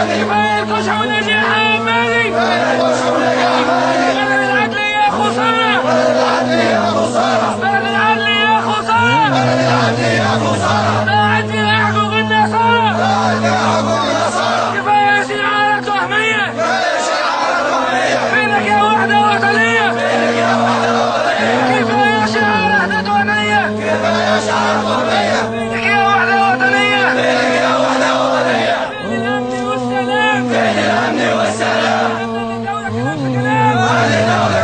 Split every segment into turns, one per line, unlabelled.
كفاية الكشح ونجي حمالي بلد العدل يا خسارة بلد العدل يا خسارة ضاعت في حقوق النصارى كفاية شعارات وهمية فينك يا وحدة وطنية كفاية شعارات وطنية فينك يا وحدة وطنية بين الأمن والسلام بين الأمن والسلام بين الدولة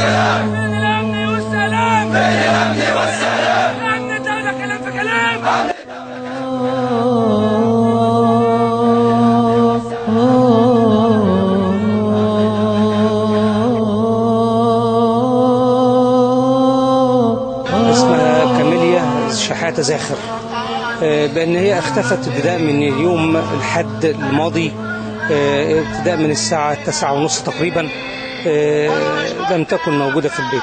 والسلام بين الأمن والسلام لأن الدولة كلام في كلام
اسمها كاميليا شحاتة زاخر آه، بأن هي اختفت ابتداء من يوم الحد الماضي آه، ابتداء من الساعة تسعة ونص تقريبا آه، لم تكن موجودة في البيت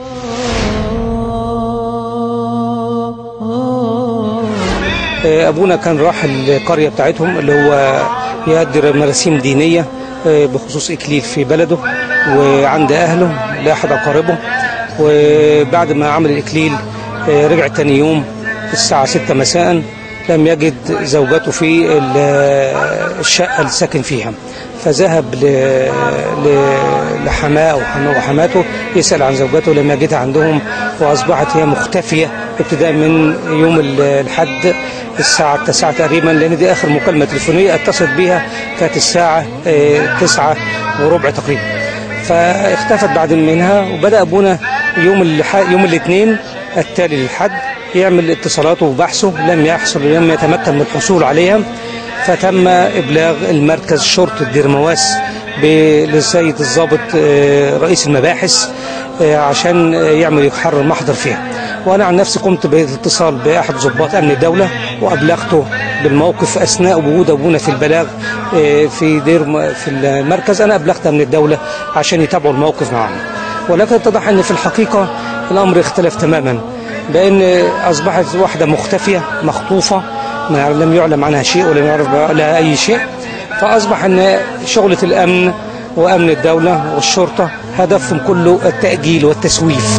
آه، أبونا كان راح القرية بتاعتهم اللي هو يقدر مراسيم دينية آه، بخصوص إكليل في بلده وعند أهله لأحد أقاربه وبعد ما عمل الإكليل آه، رجع تاني يوم الساعة 6 مساء لم يجد زوجته في ال- الشقة اللي ساكن فيها فذهب ل- ل- لحماه وحماه وحماته يسأل عن زوجته لم يجدها عندهم وأصبحت هي مختفية ابتداء من يوم ال- الحد الساعة 9 تقريبا لأن دي آخر مكالمة تليفونية اتصلت بيها كانت الساعة آه، 9 وربع تقريبا فاختفت بعد منها وبدأ أبونا يوم الح... يوم الاثنين التالي للحد يعمل اتصالاته وبحثه لم يحصل لم يتمكن من الحصول عليها فتم إبلاغ المركز شرطة دير مواس ب- للسيد الضابط آه، رئيس المباحث آه، عشان آه، يعمل يحرر محضر فيها وأنا عن نفسي قمت بالاتصال بأحد ضباط أمن الدولة وأبلغته بالموقف أثناء وجود أبونا في البلاغ آه، في دير م- في المركز أنا أبلغت أمن الدولة عشان يتابعوا الموقف معنا ولكن اتضح أن في الحقيقة الأمر اختلف تماما بأن أصبحت واحدة مختفية مخطوفة ما لم يعلم عنها شيء ولم يعرف لها أي شيء فأصبح أن شغلة الأمن وأمن الدولة والشرطة هدفهم كله التأجيل والتسويف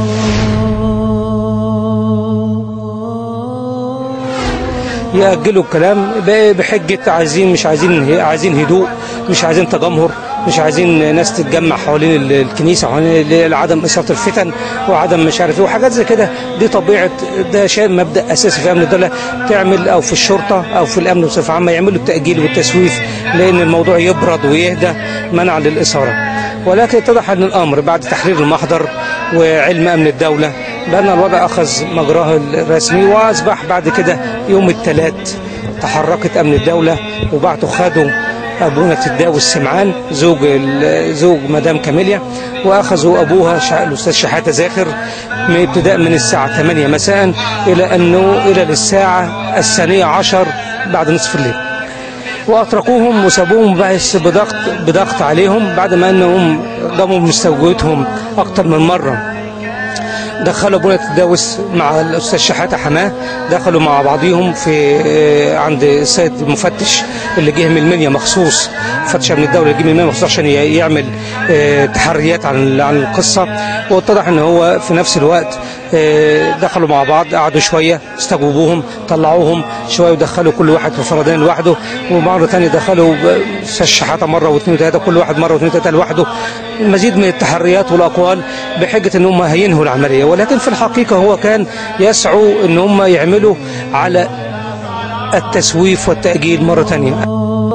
يأجلوا الكلام ب- بحجة عايزين مش عايزين عايزين هدوء مش عايزين تجمهر مش عايزين ناس تتجمع حوالين ال- الكنيسة حوالين عدم إثارة الفتن وعدم مش عارف ايه وحاجات زي كده دي طبيعة ده شيء مبدأ أساسي في أمن الدولة تعمل أو في الشرطة أو في الأمن بصفة عامة يعملوا التأجيل والتسويف لأن الموضوع يبرد ويهدى منعا للإثارة ولكن اتضح أن الأمر بعد تحرير المحضر وعلم أمن الدولة بأن الوضع أخذ مجراه الرسمي وأصبح بعد كده يوم الثلاث تحركت أمن الدولة وبعتوا خدوا أبونا تداوي السمعان زوج ال- زوج مدام كاميليا وأخذوا أبوها شع- الأستاذ شحاتة زاخر من ابتداء من الساعة 8 مساء إلى أنه إلى الساعة الثانية عشر بعد نصف الليل واتركوهم وسابوهم بس بضغط بضغط عليهم بعد ما انهم قاموا بمستوجبتهم اكتر من مره دخلوا ابونا تداوس مع الاستاذ شحاته حماه دخلوا مع بعضيهم في آه، عند السيد المفتش اللي جه من المنيا مخصوص فتش من الدوله اللي جه من المنيا مخصوص عشان ي- يعمل آه، تحريات عن عن القصه واتضح ان هو في نفس الوقت آه، دخلوا مع بعض قعدوا شويه استجوبوهم طلعوهم شويه ودخلوا كل واحد في فردين لوحده ومره ثانيه دخلوا ب- استاذ شحاته مره واثنين وثلاثه كل واحد مره واثنين وثلاثه لوحده المزيد من التحريات والاقوال بحجه ان هم هينهوا العمليه ولكن في الحقيقه هو كان يسعوا ان هم يعملوا على التسويف والتاجيل مره ثانيه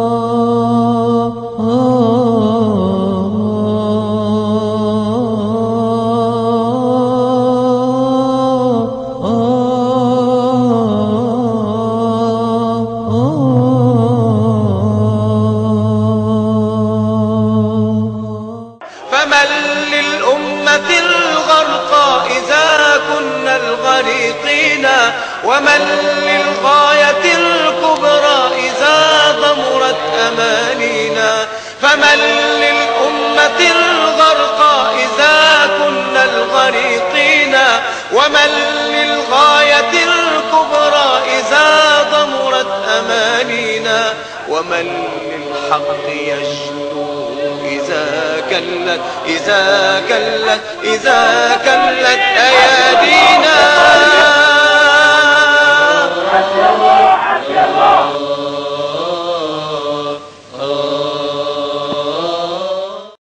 فمن للأمة الغرقى إذا كنا الغريقين ومن للغاية الكبرى إذا ضمرت أمانينا فمن للأمة الغرقى إذا كنا الغريقين ومن للغاية الكبرى إذا ضمرت أمانينا ليالينا ومن للحق يجدو إذا كلت إذا كلت إذا كلت أيادينا